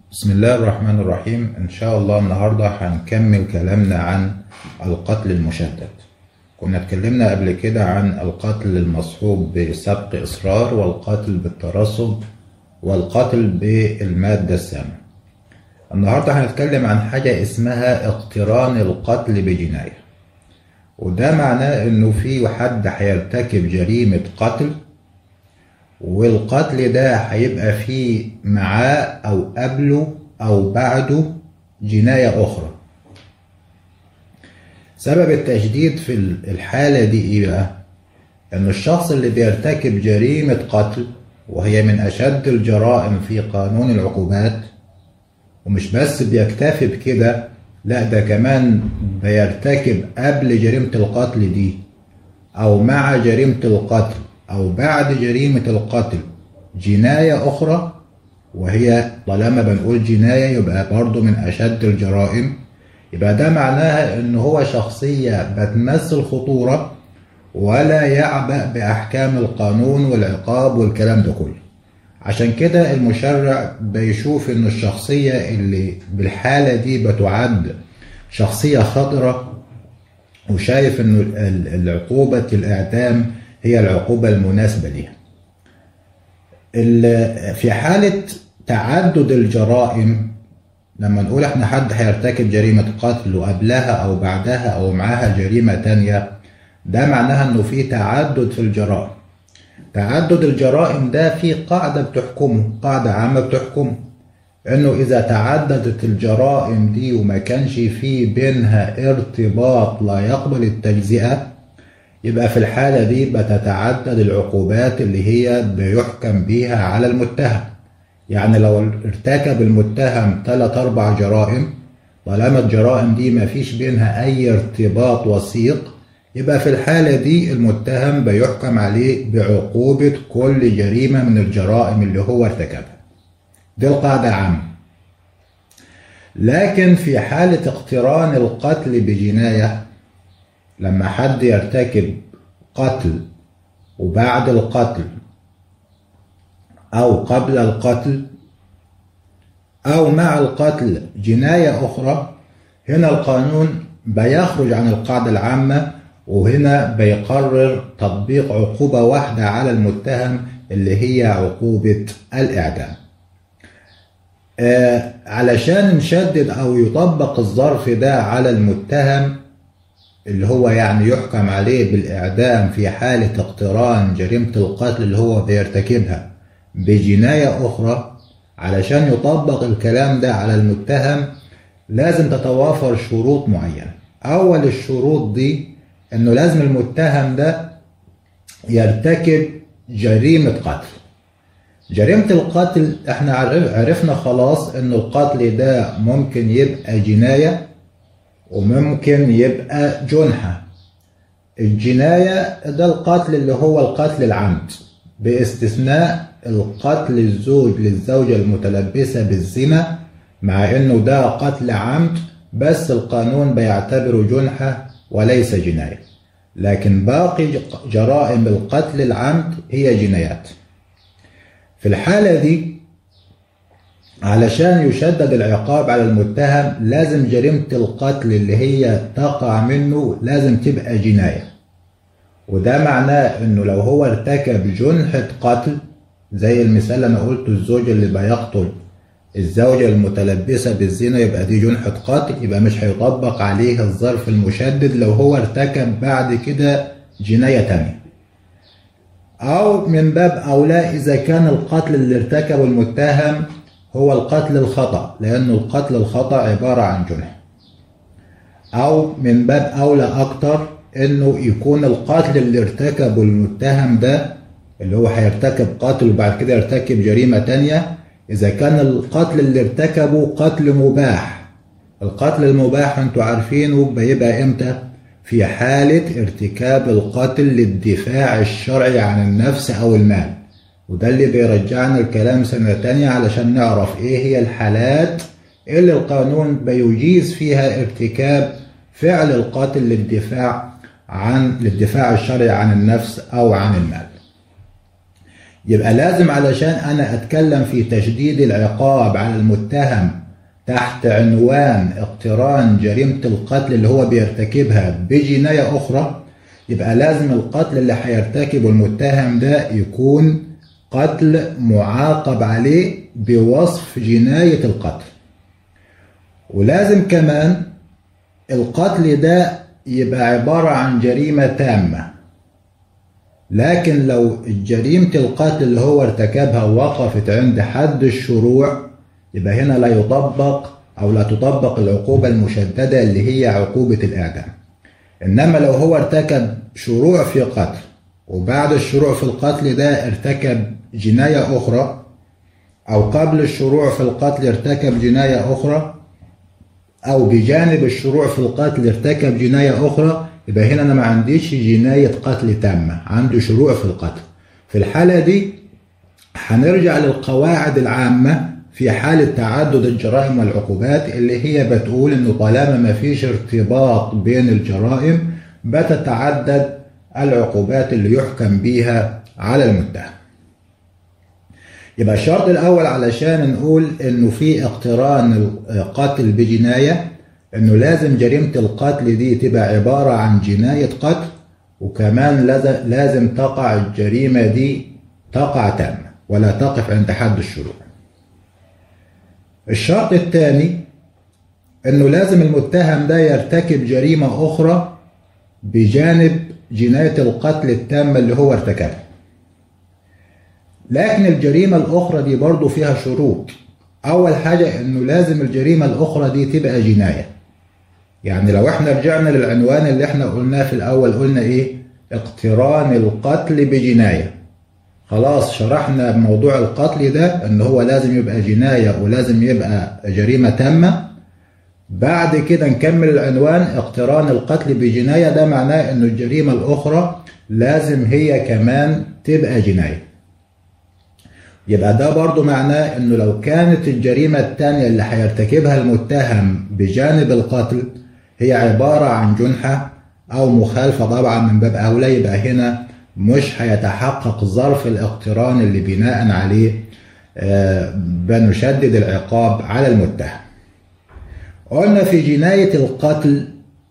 بسم الله الرحمن الرحيم إن شاء الله النهاردة هنكمل كلامنا عن القتل المشدد كنا اتكلمنا قبل كده عن القتل المصحوب بسبق إصرار والقتل بالترصد والقتل بالمادة السامة النهاردة هنتكلم عن حاجة اسمها اقتران القتل بجناية وده معناه انه في حد هيرتكب جريمة قتل والقتل ده هيبقى فيه معاه او قبله او بعده جناية اخرى سبب التشديد في الحالة دي ايه بقى ان الشخص اللي بيرتكب جريمة قتل وهي من اشد الجرائم في قانون العقوبات ومش بس بيكتفي بكده لا ده كمان بيرتكب قبل جريمة القتل دي أو مع جريمة القتل أو بعد جريمة القتل جناية أخرى وهي طالما بنقول جناية يبقى برضه من أشد الجرائم يبقى ده معناها إن هو شخصية بتمثل خطورة ولا يعبأ بأحكام القانون والعقاب والكلام ده كله عشان كده المشرع بيشوف ان الشخصية اللي بالحالة دي بتعد شخصية خطرة وشايف ان العقوبة الاعدام هي العقوبة المناسبة ليها في حالة تعدد الجرائم لما نقول احنا حد هيرتكب جريمة قتل وقبلها او بعدها او معاها جريمة تانية ده معناها انه في تعدد في الجرائم تعدد الجرائم ده في قاعدة بتحكمه قاعدة عامة بتحكمه انه اذا تعددت الجرائم دي وما كانش في بينها ارتباط لا يقبل التجزئة يبقى في الحالة دي بتتعدد العقوبات اللي هي بيحكم بيها على المتهم يعني لو ارتكب المتهم ثلاث اربع جرائم طالما الجرائم دي ما فيش بينها اي ارتباط وثيق يبقى في الحالة دي المتهم بيحكم عليه بعقوبة كل جريمة من الجرائم اللي هو ارتكبها دي القاعدة عامة لكن في حالة اقتران القتل بجناية لما حد يرتكب قتل وبعد القتل أو قبل القتل أو مع القتل جناية أخرى هنا القانون بيخرج عن القاعدة العامة وهنا بيقرر تطبيق عقوبة واحدة على المتهم اللي هي عقوبة الإعدام آه علشان نشدد أو يطبق الظرف ده على المتهم اللي هو يعني يحكم عليه بالإعدام في حالة اقتران جريمة القتل اللي هو بيرتكبها بجناية أخرى علشان يطبق الكلام ده على المتهم لازم تتوافر شروط معينة أول الشروط دي انه لازم المتهم ده يرتكب جريمة قتل جريمة القتل احنا عرفنا خلاص ان القتل ده ممكن يبقى جناية وممكن يبقى جنحة الجناية ده القتل اللي هو القتل العمد باستثناء القتل الزوج للزوجة المتلبسة بالزنا مع انه ده قتل عمد بس القانون بيعتبره جنحة وليس جناية لكن باقي جرائم القتل العمد هي جنايات في الحالة دي علشان يشدد العقاب على المتهم لازم جريمة القتل اللي هي تقع منه لازم تبقى جناية وده معناه انه لو هو ارتكب جنحة قتل زي المثال اللي انا قلته الزوج اللي بيقتل الزوجة المتلبسة بالزنا يبقى دي جنحة قتل يبقى مش هيطبق عليه الظرف المشدد لو هو ارتكب بعد كده جناية تانية أو من باب أولى إذا كان القتل اللي ارتكبه المتهم هو القتل الخطأ لأنه القتل الخطأ عبارة عن جنح أو من باب أولى أكتر إنه يكون القتل اللي ارتكبه المتهم ده اللي هو هيرتكب قتل وبعد كده يرتكب جريمة تانية إذا كان القتل اللي ارتكبه قتل مباح القتل المباح انتوا عارفينه بيبقى امتى في حالة ارتكاب القتل للدفاع الشرعي عن النفس أو المال وده اللي بيرجعنا الكلام سنة تانية علشان نعرف ايه هي الحالات اللي القانون بيجيز فيها ارتكاب فعل القتل للدفاع عن للدفاع الشرعي عن النفس أو عن المال يبقى لازم علشان أنا أتكلم في تشديد العقاب على المتهم تحت عنوان اقتران جريمة القتل اللي هو بيرتكبها بجناية أخرى يبقى لازم القتل اللي هيرتكبه المتهم ده يكون قتل معاقب عليه بوصف جناية القتل ولازم كمان القتل ده يبقى عبارة عن جريمة تامة لكن لو جريمة القتل اللي هو ارتكبها وقفت عند حد الشروع يبقى هنا لا يطبق أو لا تطبق العقوبة المشددة اللي هي عقوبة الإعدام إنما لو هو ارتكب شروع في قتل وبعد الشروع في القتل ده ارتكب جناية أخرى أو قبل الشروع في القتل ارتكب جناية أخرى أو بجانب الشروع في القتل ارتكب جناية أخرى يبقى هنا أنا ما عنديش جناية قتل تامة عندي شروع في القتل في الحالة دي هنرجع للقواعد العامة في حالة تعدد الجرائم والعقوبات اللي هي بتقول إنه طالما ما فيش ارتباط بين الجرائم بتتعدد العقوبات اللي يحكم بيها على المتهم يبقى الشرط الأول علشان نقول إنه في اقتران القتل بجناية إنه لازم جريمة القتل دي تبقى عبارة عن جناية قتل وكمان لازم تقع الجريمة دي تقع تامة ولا تقف عند حد الشروع الشرط الثاني انه لازم المتهم ده يرتكب جريمة اخرى بجانب جناية القتل التامة اللي هو ارتكبها لكن الجريمة الاخرى دي برضو فيها شروط اول حاجة انه لازم الجريمة الاخرى دي تبقى جناية يعني لو احنا رجعنا للعنوان اللي احنا قلناه في الاول قلنا ايه اقتران القتل بجنايه خلاص شرحنا موضوع القتل ده ان هو لازم يبقى جناية ولازم يبقى جريمة تامة بعد كده نكمل العنوان اقتران القتل بجناية ده معناه ان الجريمة الاخرى لازم هي كمان تبقى جناية يبقى ده برضو معناه انه لو كانت الجريمة التانية اللي هيرتكبها المتهم بجانب القتل هي عبارة عن جنحة او مخالفة طبعا من باب اولى يبقى هنا مش هيتحقق ظرف الاقتران اللي بناء عليه بنشدد العقاب على المتهم قلنا في جناية القتل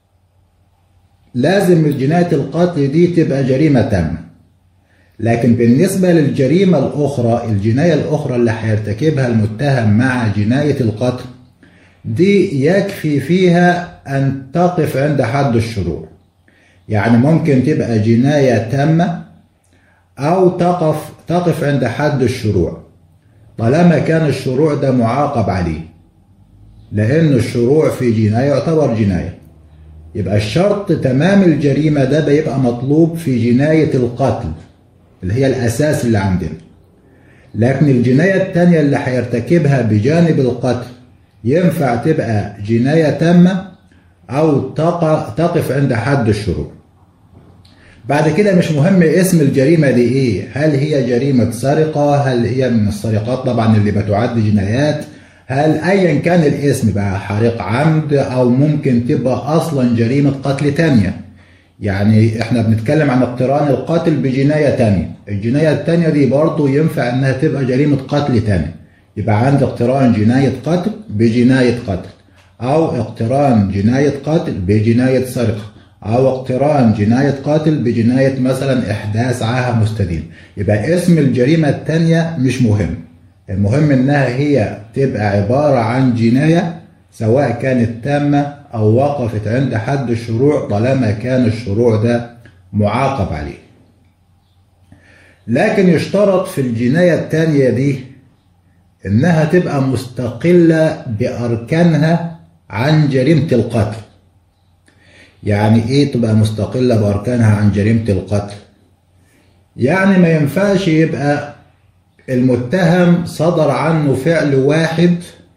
لازم جناية القتل دي تبقى جريمة تامة لكن بالنسبة للجريمة الأخرى الجناية الأخرى اللي هيرتكبها المتهم مع جناية القتل دي يكفي فيها أن تقف عند حد الشروع يعني ممكن تبقى جناية تامة أو تقف تقف عند حد الشروع طالما كان الشروع ده معاقب عليه لأن الشروع في جناية يعتبر جناية يبقى الشرط تمام الجريمة ده بيبقى مطلوب في جناية القتل اللي هي الأساس اللي عندنا لكن الجناية التانية اللي هيرتكبها بجانب القتل ينفع تبقى جناية تامة أو تقف عند حد الشروع بعد كده مش مهم اسم الجريمة دي ايه هل هي جريمة سرقة هل هي من السرقات طبعا اللي بتعد جنايات هل ايا كان الاسم بقى حريق عمد او ممكن تبقى اصلا جريمة قتل تانية يعني احنا بنتكلم عن اقتران القتل بجناية تانية الجناية التانية دي برضو ينفع انها تبقى جريمة قتل تانية يبقى عندي اقتران جناية قتل بجناية قتل او اقتران جناية قتل بجناية سرقة أو اقتران جناية قاتل بجناية مثلا إحداث عاهة مستديم يبقى اسم الجريمة التانية مش مهم المهم إنها هي تبقى عبارة عن جناية سواء كانت تامة أو وقفت عند حد الشروع طالما كان الشروع ده معاقب عليه لكن يشترط في الجناية التانية دي إنها تبقى مستقلة بأركانها عن جريمة القتل يعني ايه تبقى مستقلة بأركانها عن جريمة القتل يعني ما ينفعش يبقى المتهم صدر عنه فعل واحد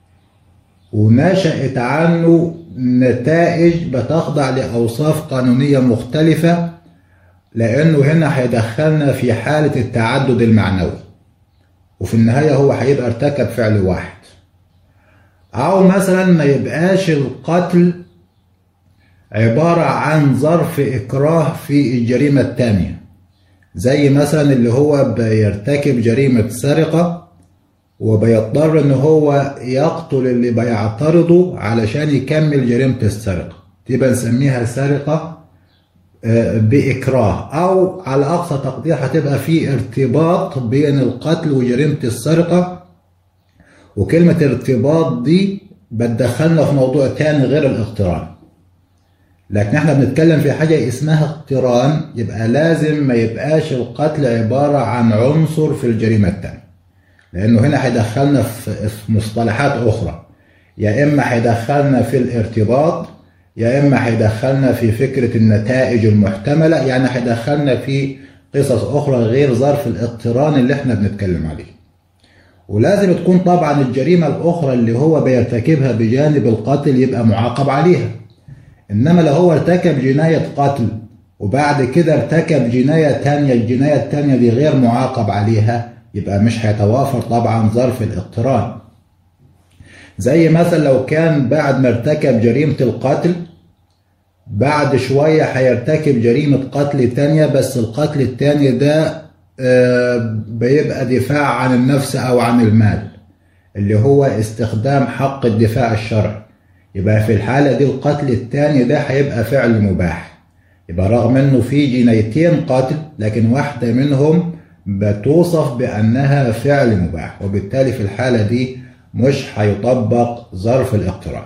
ونشأت عنه نتائج بتخضع لأوصاف قانونية مختلفة لأنه هنا هيدخلنا في حالة التعدد المعنوي وفي النهاية هو هيبقى ارتكب فعل واحد أو مثلا ما يبقاش القتل عبارة عن ظرف إكراه في الجريمة الثانية زي مثلا اللي هو بيرتكب جريمة سرقة وبيضطر ان هو يقتل اللي بيعترضه علشان يكمل جريمة السرقة دي بنسميها سرقة بإكراه أو على أقصى تقدير هتبقى في ارتباط بين القتل وجريمة السرقة وكلمة ارتباط دي بتدخلنا في موضوع تاني غير الاقتران لكن احنا بنتكلم في حاجة اسمها اقتران يبقى لازم ما يبقاش القتل عبارة عن عنصر في الجريمة التانية لأنه هنا هيدخلنا في مصطلحات أخرى يا إما هيدخلنا في الارتباط يا إما هيدخلنا في فكرة النتائج المحتملة يعني هيدخلنا في قصص أخرى غير ظرف الاقتران اللي احنا بنتكلم عليه ولازم تكون طبعا الجريمة الأخرى اللي هو بيرتكبها بجانب القتل يبقى معاقب عليها إنما لو هو ارتكب جناية قتل وبعد كده ارتكب جناية تانية الجناية التانية دي غير معاقب عليها يبقى مش هيتوافر طبعا ظرف الاقتران زي مثلا لو كان بعد ما ارتكب جريمة القتل بعد شوية هيرتكب جريمة قتل تانية بس القتل التاني ده بيبقى دفاع عن النفس أو عن المال اللي هو استخدام حق الدفاع الشرعي يبقى في الحالة دي القتل التاني ده هيبقى فعل مباح يبقى رغم انه في جنايتين قتل لكن واحدة منهم بتوصف بأنها فعل مباح وبالتالي في الحالة دي مش هيطبق ظرف الاقتران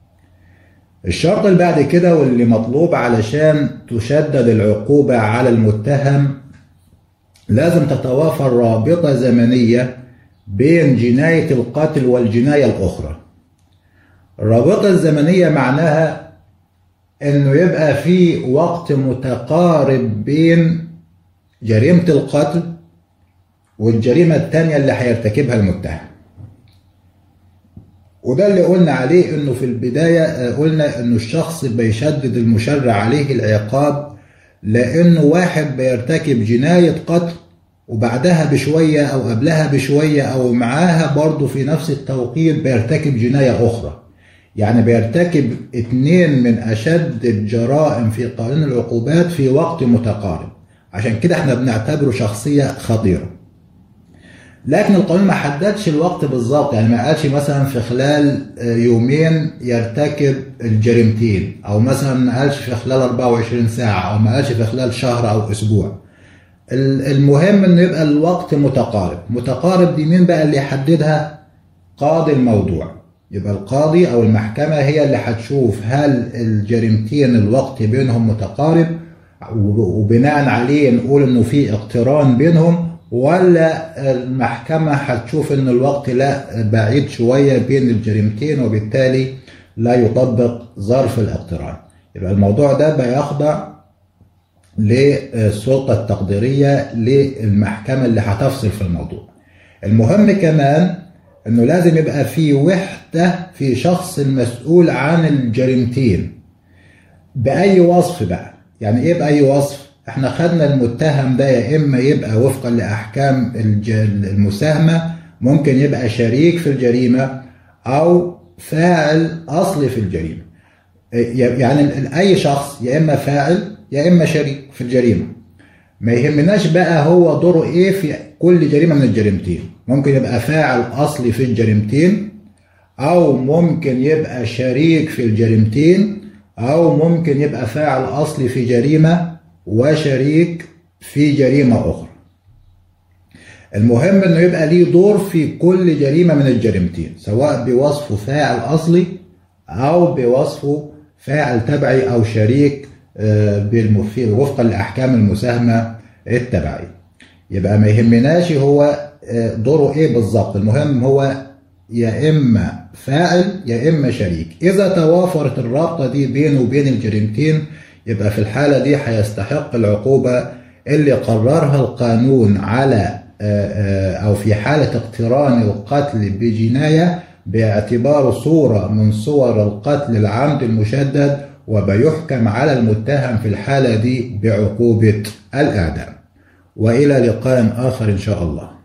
الشرط اللي بعد كده واللي مطلوب علشان تشدد العقوبة على المتهم لازم تتوافر رابطة زمنية بين جناية القتل والجناية الأخرى الرابطة الزمنية معناها انه يبقى في وقت متقارب بين جريمة القتل والجريمة التانية اللي هيرتكبها المتهم وده اللي قلنا عليه انه في البداية قلنا انه الشخص بيشدد المشرع عليه العقاب لانه واحد بيرتكب جناية قتل وبعدها بشوية او قبلها بشوية او معاها برضه في نفس التوقيت بيرتكب جناية اخرى يعني بيرتكب اتنين من اشد الجرائم في قانون العقوبات في وقت متقارب عشان كده احنا بنعتبره شخصية خطيرة لكن القانون ما حددش الوقت بالظبط يعني ما قالش مثلا في خلال يومين يرتكب الجريمتين او مثلا ما قالش في خلال 24 ساعة او ما قالش في خلال شهر او اسبوع المهم انه يبقى الوقت متقارب متقارب دي مين بقى اللي يحددها قاضي الموضوع يبقى القاضي او المحكمة هي اللي هتشوف هل الجريمتين الوقت بينهم متقارب وبناء عليه نقول انه في اقتران بينهم ولا المحكمة هتشوف ان الوقت لا بعيد شوية بين الجريمتين وبالتالي لا يطبق ظرف الاقتران يبقى الموضوع ده بيخضع للسلطة التقديرية للمحكمة اللي هتفصل في الموضوع المهم كمان انه لازم يبقى في وحدة في شخص المسؤول عن الجريمتين بأي وصف بقى يعني ايه بأي وصف احنا خدنا المتهم ده يا اما يبقى وفقا لاحكام المساهمه ممكن يبقى شريك في الجريمه او فاعل اصلي في الجريمه يعني اي شخص يا اما فاعل يا اما شريك في الجريمه ما يهمناش بقى هو دوره ايه في كل جريمه من الجريمتين ممكن يبقى فاعل اصلي في الجريمتين او ممكن يبقى شريك في الجريمتين او ممكن يبقى فاعل اصلي في جريمه وشريك في جريمة أخرى المهم أنه يبقى ليه دور في كل جريمة من الجريمتين سواء بوصفه فاعل أصلي أو بوصفه فاعل تبعي أو شريك وفقا لأحكام المساهمة التبعية يبقى ما يهمناش هو دوره إيه بالظبط المهم هو يا إما فاعل يا إما شريك إذا توافرت الرابطة دي بينه وبين الجريمتين يبقى في الحالة دي هيستحق العقوبة اللي قررها القانون على أو في حالة اقتران القتل بجناية باعتباره صورة من صور القتل العمد المشدد وبيحكم على المتهم في الحالة دي بعقوبة الإعدام وإلى لقاء آخر إن شاء الله